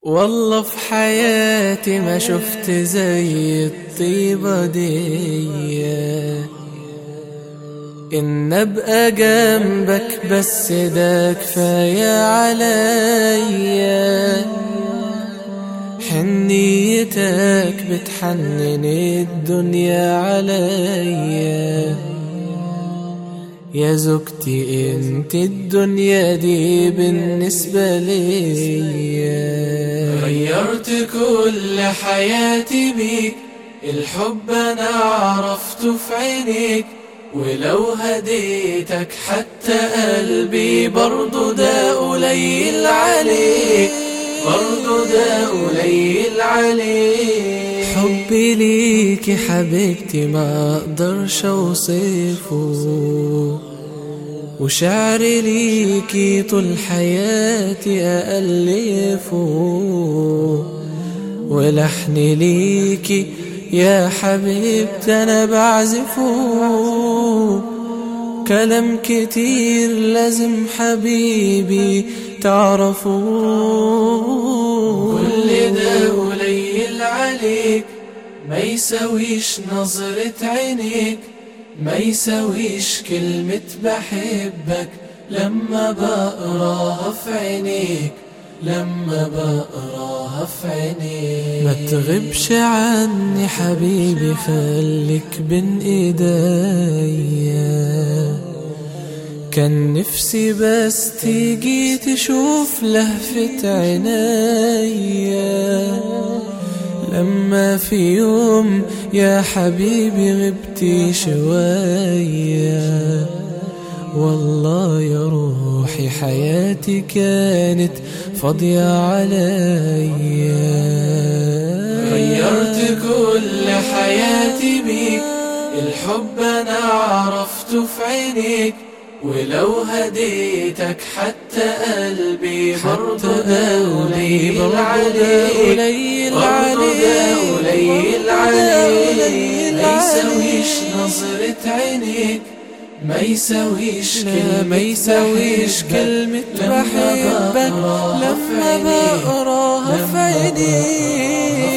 والله في حياتي ما شفت زي الطيبة دي إن أبقى جنبك بس ده كفاية عليا حنيتك بتحنن الدنيا عليا يا زوجتي انت الدنيا دي بالنسبة ليا غيرت كل حياتي بيك الحب انا عرفته في عينيك ولو هديتك حتى قلبي برضو ده قليل عليك برضو ده قليل عليك حبي ليكي حبيبتي ما اقدرش اوصفه وشعري ليكي طول حياتي أألفه ولحني ليكي يا حبيبتي أنا بعزفه كلام كتير لازم حبيبي تعرفوه كل ده قليل عليك ما يساويش نظرة عينيك ما يساويش كلمة بحبك لما بقراها في عينيك لما بقراها في عينيك ما تغيبش عني حبيبي خليك بين ايديا كان نفسي بس تيجي تشوف لهفة عينيا لما في يوم يا حبيبي غبتي شوية والله يا روحي حياتي كانت فاضية عليا غيرت كل حياتي بيك الحب انا عرفته في عينيك ولو هديتك حتى قلبي برضو ده قليل عليك برضو ده قليل عليك ما يساويش نظرة عينيك ما يساويش كلمة ما يساويش كلمة بحبك لما بقراها في عينيك